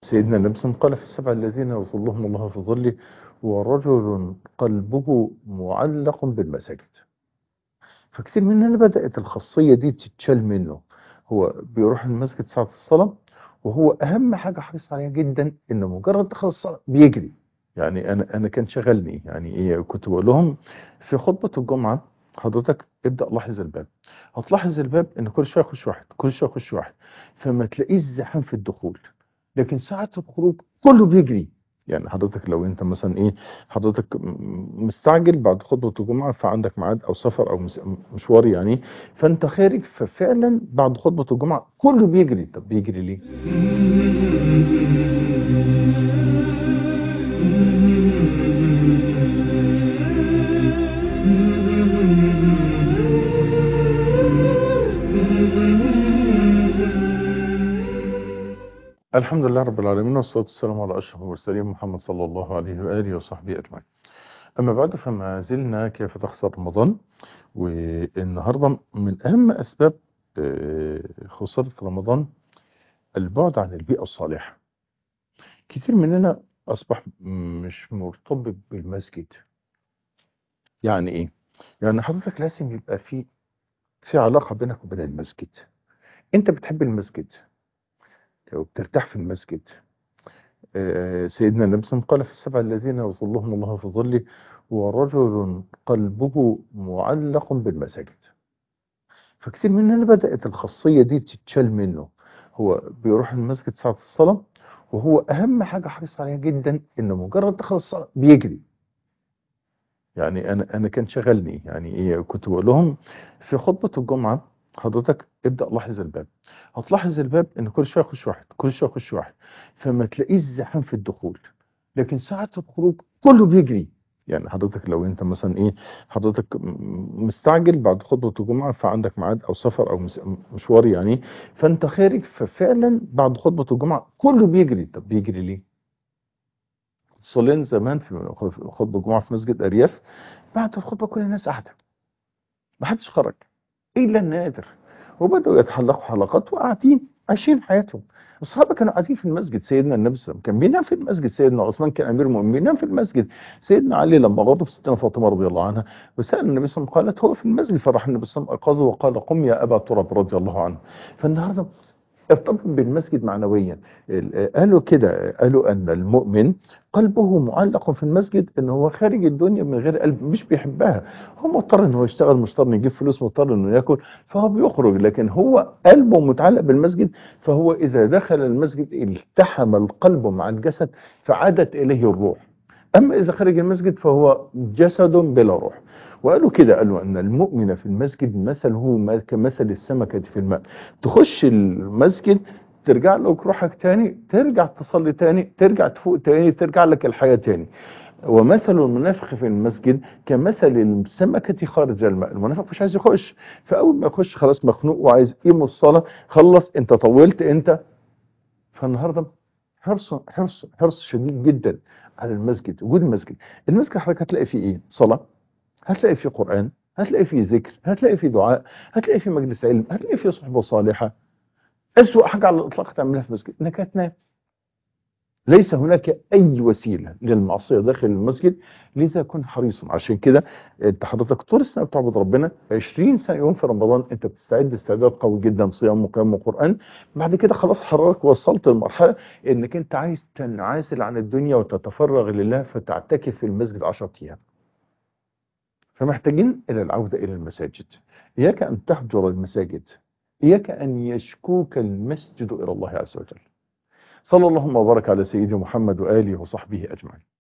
سيدنا النبي صلى الله عليه وسلم قال في السبع الذين يظلهم الله في ظله ورجل قلبه معلق بالمساجد فكتير مننا بدأت الخاصية دي تتشال منه هو بيروح المسجد ساعة الصلاة وهو أهم حاجة حريص عليها جدا إنه مجرد دخل الصلاة بيجري يعني أنا أنا كان شغلني يعني إيه كنت بقول لهم في خطبة الجمعة حضرتك ابدأ لاحظ الباب هتلاحظ الباب إن كل شوية يخش واحد كل شوية يخش واحد فما تلاقيش زحام في الدخول لكن ساعة الخروج كله بيجري يعني حضرتك لو انت مثلا ايه حضرتك م- مستعجل بعد خطبة الجمعة فعندك ميعاد او سفر او مس- مشوار يعني فانت خارج ففعلا بعد خطبة الجمعة كله بيجري طب بيجري ليه الحمد لله رب العالمين والصلاة والسلام على أشرف المرسلين محمد صلى الله عليه وآله وصحبه أجمعين أما بعد فما زلنا كيف تخسر رمضان والنهاردة من أهم أسباب آه، خسارة رمضان البعد عن البيئة الصالحة كتير مننا أصبح مش مرتبط بالمسجد يعني إيه؟ يعني حضرتك لازم يبقى في في علاقة بينك وبين المسجد أنت بتحب المسجد وبترتاح في المسجد آه، سيدنا النبي صلى الله عليه وسلم قال في السبع الذين يظلهم الله في ظله ورجل قلبه معلق بالمساجد فكتير مننا بدأت الخاصية دي تتشال منه هو بيروح المسجد ساعة الصلاة وهو أهم حاجة حريص عليها جدا إنه مجرد دخل الصلاة بيجري يعني أنا أنا كان شغلني يعني إيه كنت بقول لهم في خطبة الجمعة حضرتك ابدأ لاحظ الباب هتلاحظ الباب إن كل شوية يخش واحد كل شوية يخش واحد فما تلاقيش زحام في الدخول لكن ساعة الخروج كله بيجري يعني حضرتك لو انت مثلا ايه حضرتك م- مستعجل بعد خطبة الجمعة فعندك ميعاد او سفر او مس- مشوار يعني فانت خارج ففعلا بعد خطبة الجمعة كله بيجري طب بيجري ليه صلينا زمان في خطبة الجمعة في مسجد ارياف بعد الخطبة كل الناس قاعدة ما حدش خرج الا النادر وبدأوا يتحلقوا حلقات وقاعدين عايشين حياتهم الصحابه كانوا قاعدين في المسجد سيدنا النبي صلى الله عليه وسلم كان بينام في المسجد سيدنا عثمان كان امير المؤمنين بينام في المسجد سيدنا علي لما غضب ستنا فاطمه رضي الله عنها وسال النبي صلى الله عليه وسلم قالت هو في المسجد فراح النبي صلى الله عليه وسلم ايقظه وقال قم يا ابا تراب رضي الله عنه فالنهارده ارتبط بالمسجد معنويا ال- قالوا كده قالوا ان المؤمن قلبه معلق في المسجد ان هو خارج الدنيا من غير قلب مش بيحبها هو مضطر ان هو يشتغل مضطر انه يجيب فلوس مضطر انه ياكل فهو بيخرج لكن هو قلبه متعلق بالمسجد فهو اذا دخل المسجد التحم القلب مع الجسد فعادت اليه الروح اما اذا خرج المسجد فهو جسد بلا روح وقالوا كده قالوا ان المؤمن في المسجد مثله ما- كمثل السمكه في الماء تخش المسجد ترجع لك روحك تاني ترجع تصلي تاني ترجع تفوق تاني ترجع لك الحياة تاني ومثل المنافق في المسجد كمثل السمكة خارج الماء المنافق مش عايز يخش فأول ما يخش خلاص مخنوق وعايز يقيم الصلاة خلص انت طولت انت فالنهاردة حرص حرص حرص شديد جدا على المسجد وجود المسجد المسجد حضرتك هتلاقي فيه ايه صلاة هتلاقي فيه قرآن هتلاقي فيه ذكر هتلاقي فيه دعاء هتلاقي فيه مجلس علم هتلاقي فيه صحبة صالحة أسوأ حاجة على الإطلاق تعملها في المسجد إنك هتنام ليس هناك أي وسيلة للمعصية داخل المسجد لذا كن حريصا عشان كده أنت حضرتك طول السنة بتعبد ربنا 20 سنة يوم في رمضان أنت بتستعد استعداد قوي جدا صيام وقيام وقرآن بعد كده خلاص حضرتك وصلت لمرحلة إنك أنت عايز تنعزل عن الدنيا وتتفرغ لله فتعتكف في المسجد 10 أيام فمحتاجين إلى العودة إلى المساجد إياك أن تهجر المساجد إياك أن يشكوك المسجد إلى الله عز وجل صلى اللهم وبارك على سيدي محمد وآله وصحبه أجمعين